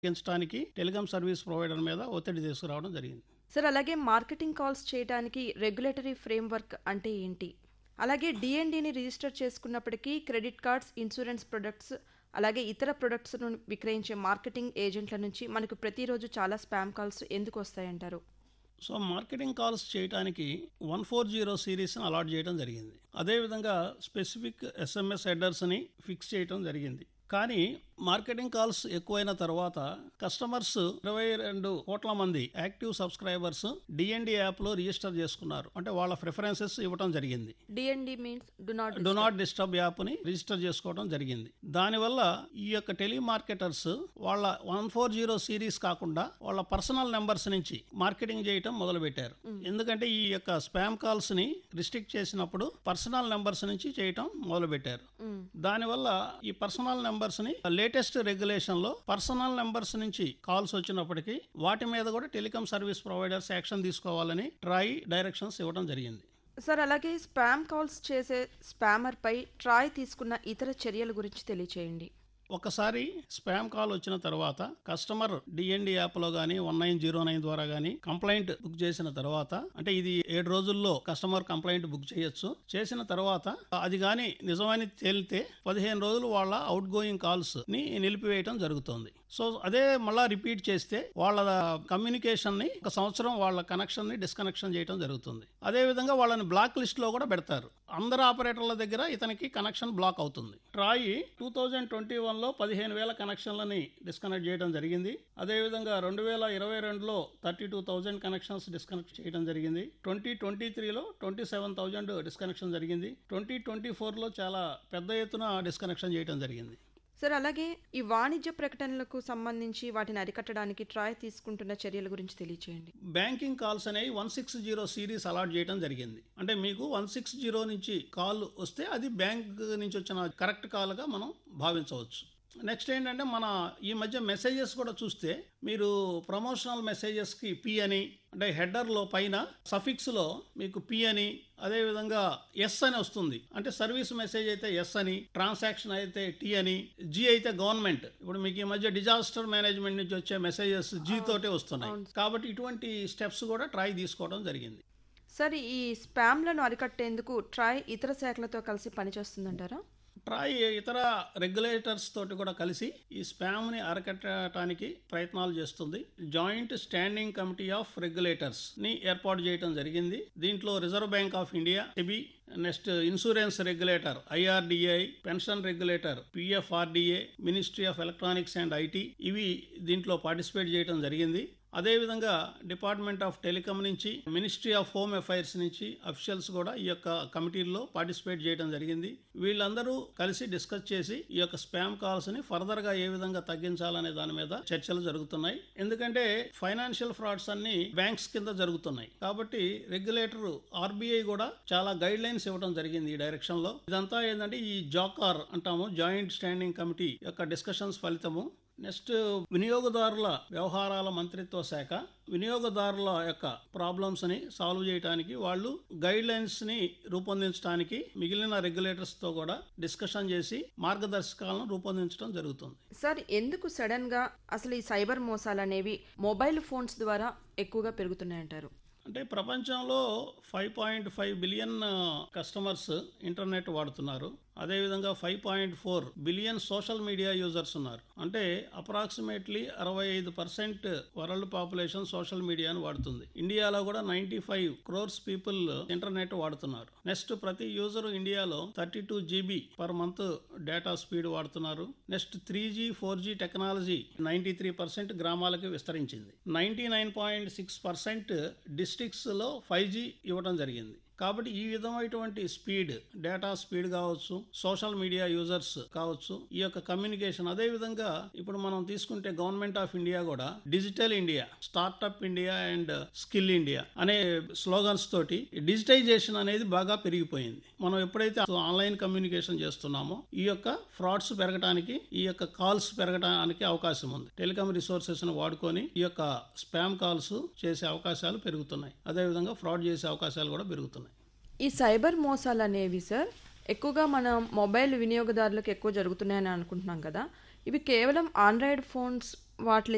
తగ్గించడానికి telecom service provider మీద ఒత్తిడి తీసుకురావడం జరిగింది సార్ అలాగే మార్కెటింగ్ కాల్స్ చేయడానికి రెగ్యులేటరీ ఫ్రేమ్వర్క్ అంటే ఏంటి అలాగే డిఎన్డిని రిజిస్టర్ చేసుకున్నప్పటికీ క్రెడిట్ కార్డ్స్ ఇన్సూరెన్స్ ప్రొడక్ట్స్ అలాగే ఇతర ప్రొడక్ట్స్ను విక్రయించే మార్కెటింగ్ ఏజెంట్ల నుంచి మనకు ప్రతిరోజు చాలా స్పామ్ కాల్స్ ఎందుకు వస్తాయంటారు సో మార్కెటింగ్ కాల్స్ చేయడానికి వన్ ఫోర్ జీరో సిరీస్ని అలాట్ చేయడం జరిగింది అదేవిధంగా స్పెసిఫిక్ ఎస్ఎంఎస్ హెడర్స్ని ఫిక్స్ చేయడం జరిగింది కానీ మార్కెటింగ్ కాల్స్ ఎక్కువైన తర్వాత కస్టమర్స్ ఇరవై రెండు కోట్ల మంది యాక్టివ్ సబ్స్క్రైబర్స్ డిఎన్డి యాప్లో రిజిస్టర్ చేసుకున్నారు అంటే వాళ్ళ ప్రిఫరెన్సెస్ ఇవ్వడం జరిగింది DND means do not do not disturb యాప్ని రిజిస్టర్ చేసుకోవడం జరిగింది దానివల్ల ఈ యొక్క టెలిమార్కెటర్స్ వాళ్ళ వన్ ఫోర్ జీరో సిరీస్ కాకుండా వాళ్ళ పర్సనల్ నెంబర్స్ నుంచి మార్కెటింగ్ చేయటం మొదలుపెట్టారు ఎందుకంటే ఈ యొక్క స్పామ్ కాల్స్ ని రిస్ట్రిక్ట్ చేసినప్పుడు పర్సనల్ నెంబర్స్ నుంచి చేయటం మొదలుపెట్టారు దానివల్ల ఈ పర్సనల్ నెంబర్స్ ని లేటెస్ట్ రెగ్యులేషన్ లో పర్సనల్ నెంబర్స్ నుంచి కాల్స్ వచ్చినప్పటికీ వాటి మీద కూడా టెలికాం సర్వీస్ ప్రొవైడర్స్ యాక్షన్ తీసుకోవాలని ట్రై డైరెక్షన్స్ ఇవ్వడం జరిగింది సార్ అలాగే స్పామ్ కాల్స్ చేసే స్పామర్ పై ట్రాయ్ తీసుకున్న ఇతర చర్యల గురించి తెలియచేయండి ఒకసారి స్పామ్ కాల్ వచ్చిన తర్వాత కస్టమర్ డిఎన్డి యాప్లో కానీ వన్ నైన్ జీరో నైన్ ద్వారా కానీ కంప్లైంట్ బుక్ చేసిన తర్వాత అంటే ఇది ఏడు రోజుల్లో కస్టమర్ కంప్లైంట్ బుక్ చేయొచ్చు చేసిన తర్వాత అది కానీ నిజమని తేలితే పదిహేను రోజులు వాళ్ళ అవుట్ గోయింగ్ కాల్స్ ని నిలిపివేయటం జరుగుతుంది సో అదే మళ్ళా రిపీట్ చేస్తే వాళ్ళ కమ్యూనికేషన్ ని ఒక సంవత్సరం వాళ్ళ కనెక్షన్ ని డిస్కనెక్షన్ చేయడం జరుగుతుంది అదే విధంగా వాళ్ళని బ్లాక్ లిస్ట్ లో కూడా పెడతారు అందరు ఆపరేటర్ల దగ్గర ఇతనికి కనెక్షన్ బ్లాక్ అవుతుంది TRAI two thousand twenty one లో పదిహేను వేల కనెక్షన్లని డిస్కనెక్ట్ చేయడం జరిగింది అదేవిధంగా రెండు వేల ఇరవై రెండులో thirty two thousand connections disconnect చేయడం జరిగింది ట్వంటీ ట్వంటీ త్రీలో ట్వంటీ సెవెన్ థౌజండ్ డిస్కనెక్షన్ జరిగింది ట్వంటీ ట్వంటీ ఫోర్లో చాలా పెద్ద ఎత్తున డిస్కనెక్షన్ చేయడం జరిగింది సార్ అలాగే ఈ వాణిజ్య ప్రకటనలకు సంబంధించి వాటిని అరికట్టడానికి ట్రాయ్ తీసుకుంటున్న చర్యల గురించి తెలియచేయండి బ్యాంకింగ్ కాల్స్ అనేవి one six zero series allot చేయడం జరిగింది అంటే మీకు వన్ సిక్స్ జీరో నుంచి కాల్ వస్తే అది బ్యాంక్ నుంచి వచ్చిన కరెక్ట్ కాల్గా మనం భావించవచ్చు నెక్స్ట్ ఏంటంటే మన ఈ మధ్య మెసేజెస్ కూడా చూస్తే మీరు ప్రమోషనల్ మెసేజెస్కి పి అని అంటే హెడర్లో పైన సఫిక్స్లో మీకు పి అని అదేవిధంగా ఎస్ అని వస్తుంది అంటే సర్వీస్ మెసేజ్ అయితే ఎస్ అని ట్రాన్సాక్షన్ అయితే టీ అని జీ అయితే గవర్నమెంట్ ఇప్పుడు మీకు ఈ మధ్య డిజాస్టర్ మేనేజ్మెంట్ నుంచి వచ్చే మెసేజెస్ జీ తోటే వస్తున్నాయి కాబట్టి ఇటువంటి స్టెప్స్ కూడా ట్రై తీసుకోవడం జరిగింది సార్ ఈ స్పామ్లను అరికట్టేందుకు ట్రాయ్ ఇతర శాఖలతో కలిసి పనిచేస్తుందంటారా ట్రాయ్ ఇతర రెగ్యులేటర్స్ తోటి కూడా కలిసి ఈ స్పామ్ ని అరకట్టడానికి ప్రయత్నాలు చేస్తుంది joint standing committee of regulators ని ఏర్పాటు చేయడం జరిగింది దీంట్లో reserve bank of India SEBI next insurance regulator IRDI pension regulator PFRDA ministry of electronics and IT ఇవి దీంట్లో పార్టిసిపేట్ చేయడం జరిగింది అదేవిధంగా డిపార్ట్మెంట్ ఆఫ్ టెలికాం నుంచి మినిస్ట్రీ ఆఫ్ హోమ్ అఫైర్స్ నుంచి అఫీషియల్స్ కూడా ఈ యొక్క కమిటీల్లో పార్టిసిపేట్ చేయడం జరిగింది వీళ్ళందరూ కలిసి డిస్కస్ చేసి ఈ యొక్క స్పామ్ కాల్స్ ని ఫర్దర్ గా ఏ విధంగా తగ్గించాలనే దాని మీద చర్చలు జరుగుతున్నాయి ఎందుకంటే ఫైనాన్షియల్ ఫ్రాడ్స్ అన్ని బ్యాంక్స్ కింద జరుగుతున్నాయి కాబట్టి రెగ్యులేటర్ ఆర్బీఐ కూడా చాలా గైడ్ లైన్స్ ఇవ్వడం జరిగింది ఈ డైరెక్షన్ లో ఇదంతా ఏంటంటే ఈ జాకార్ అంటాము జాయింట్ స్టాండింగ్ కమిటీ యొక్క డిస్కషన్స్ ఫలితము నెక్స్ట్ వినియోగదారుల వ్యవహారాల మంత్రిత్వ శాఖ వినియోగదారుల యొక్క ప్రాబ్లమ్స్ ని సాల్వ్ చేయడానికి వాళ్ళు గైడ్ లైన్స్ ని రూపొందించడానికి మిగిలిన రెగ్యులేటర్స్ తో కూడా డిస్కషన్ చేసి మార్గదర్శకాలను రూపొందించడం జరుగుతుంది సార్ ఎందుకు సడన్ గా అసలు ఈ సైబర్ మోసాలు అనేవి మొబైల్ ఫోన్స్ ద్వారా ఎక్కువగా పెరుగుతున్నాయంటారు అంటే ప్రపంచంలో five point five billion customers internet వాడుతున్నారు అదేవిధంగా five point four billion social media users ఉన్నారు అంటే అప్రాక్సిమేట్లీ అరవై ఐదు పర్సెంట్ వరల్డ్ పాపులేషన్ సోషల్ మీడియాను వాడుతుంది ఇండియాలో కూడా ninety five crores people internet వాడుతున్నారు నెక్స్ట్ ప్రతి యూజర్ ఇండియాలో thirty two GB per month data speed వాడుతున్నారు next three G four G technology ninety three percent గ్రామాలకి విస్తరించింది ninety nine point six percent districts లో ఫైవ్ జీ ఇవ్వడం జరిగింది కాబట్టి ఈ విధమైనటువంటి స్పీడ్ డేటా స్పీడ్ కావచ్చు సోషల్ మీడియా యూజర్స్ కావచ్చు ఈ యొక్క కమ్యూనికేషన్ అదే విధంగా ఇప్పుడు మనం తీసుకుంటే గవర్నమెంట్ ఆఫ్ ఇండియా కూడా digital India startup India and skill India అనే స్లోగన్స్ తోటి డిజిటైజేషన్ అనేది బాగా పెరిగిపోయింది మనం ఎప్పుడైతే ఆన్లైన్ కమ్యూనికేషన్ చేస్తున్నామో ఈ యొక్క ఫ్రాడ్స్ పెరగడానికి ఈ యొక్క కాల్స్ పెరగడానికి అవకాశం ఉంది టెలికాం రిసోర్సెస్ ను వాడుకొని ఈ యొక్క స్పామ్ కాల్స్ చేసే అవకాశాలు పెరుగుతున్నాయి అదేవిధంగా ఫ్రాడ్ చేసే అవకాశాలు కూడా పెరుగుతున్నాయి ఈ సైబర్ మోసాలు అనేవి సార్ ఎక్కువగా మన మొబైల్ వినియోగదారులకు ఎక్కువ జరుగుతున్నాయని అనుకుంటున్నాం కదా ఇవి కేవలం ఆండ్రాయిడ్ ఫోన్స్ వాటి